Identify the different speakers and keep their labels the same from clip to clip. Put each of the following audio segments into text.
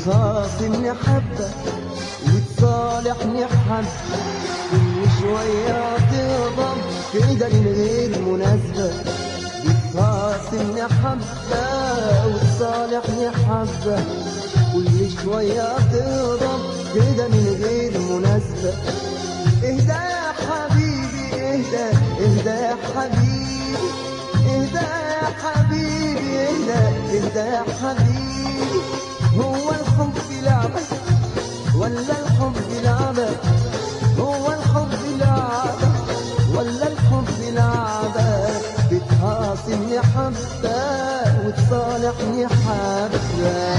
Speaker 1: بتخاصمني حبة وتصالحني حبة كل شوية تغضب كده من غير مناسبة بتخاصمني حبة وتصالحني حبة كل شوية تغضب كده من غير مناسبة اهدى يا حبيبي اهدى اهدى يا حبيبي اهدى يا حبيبي اهدى اهدى يا حبيبي هو الحب لعبة ولا الحب لعبة هو الحب لعبة ولا الحب لعبة بتخاصمني حبة وتصالحني حبة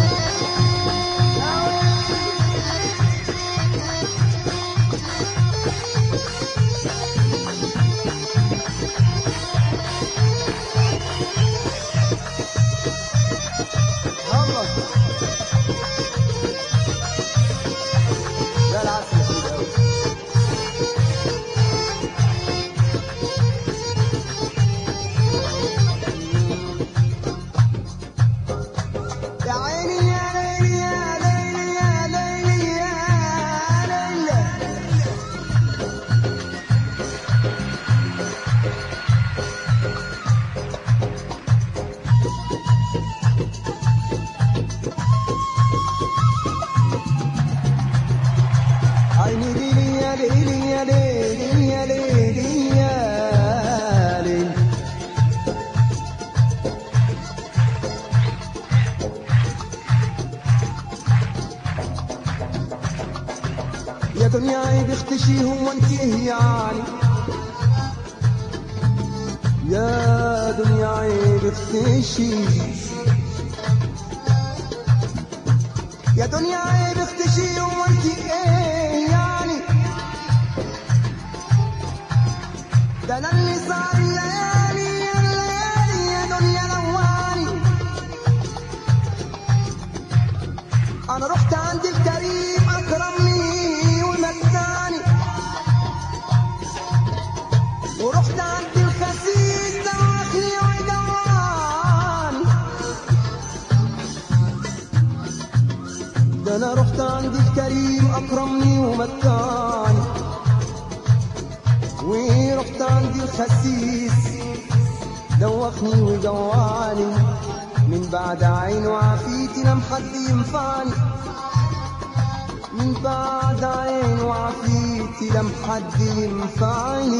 Speaker 1: الله لا العسل يا سيدي أوي. يا عيني يا ليلي يا ليلي يا ليلي يا ليلي عيني ليلي يا ليلي يا ليلي يا ليلي يا ليلي يا دنيا عيب اختشي هو انت ايه يعني يا دنيا عيب اختشي يا دنيا عيب اختشي هو انت ايه يعني ده انا اللي صار الليالي يا الليالي يا دنيا نواني انا رحت عند الكريم اكرمني ومجاني ورحت عند الخسيس دوخني ويدواني ده انا رحت عند الكريم اكرمني ومكاني ورحت عند الخسيس دوخني وجواني من بعد عينه عافيتي لم حد ينفعني من بعد عينه عافيتي لم حد ينفعني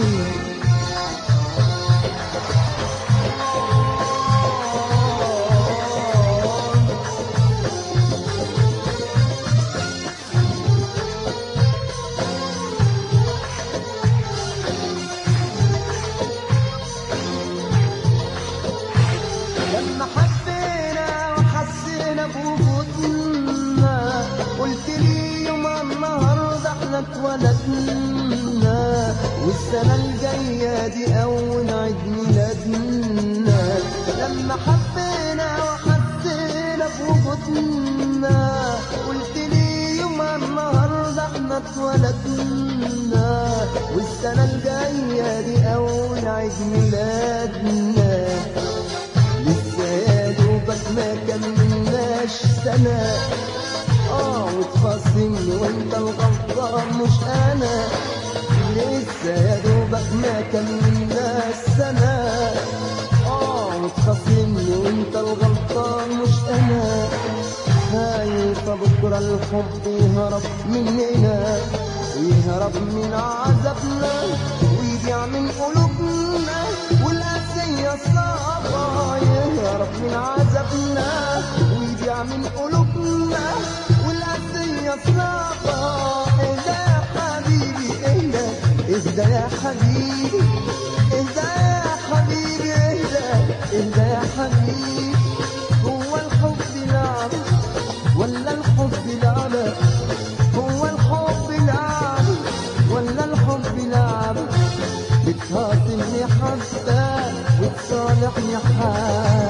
Speaker 1: لما حبينا وحسينا بوجودنا قلت لي يوم النهارده احنا اتولدنا والسنه الجايه دي اول عيد ميلادنا لما حبينا وحسينا بوجودنا قلت لي يوم النهارده احنا اتولدنا والسنه الجايه دي اول عيد ميلادنا لسه يا دوبك ما كملناش سنة اه وتخاصمني وانت الغلطان مش انا لسه يا دوبك ما كملناش سنة اه وتخاصمني وانت الغلطان مش انا خايف بكرة الحب يهرب مننا ويهرب من عذابنا ويضيع من قلوبنا والقاسية صعبة يهرب من عذابنا ويضيع من قلوبنا والقاسية صعبة اهدى يا حبيبي اهدى اهدى يا حبيبي اهدى يا حبيبي اهدى اهدى يا حبيبي هو الحب لعبة ولا الحب لعبة هو الحب لعبة ولا الحب لعبة بتهاجمني حبة وتصالحني حبة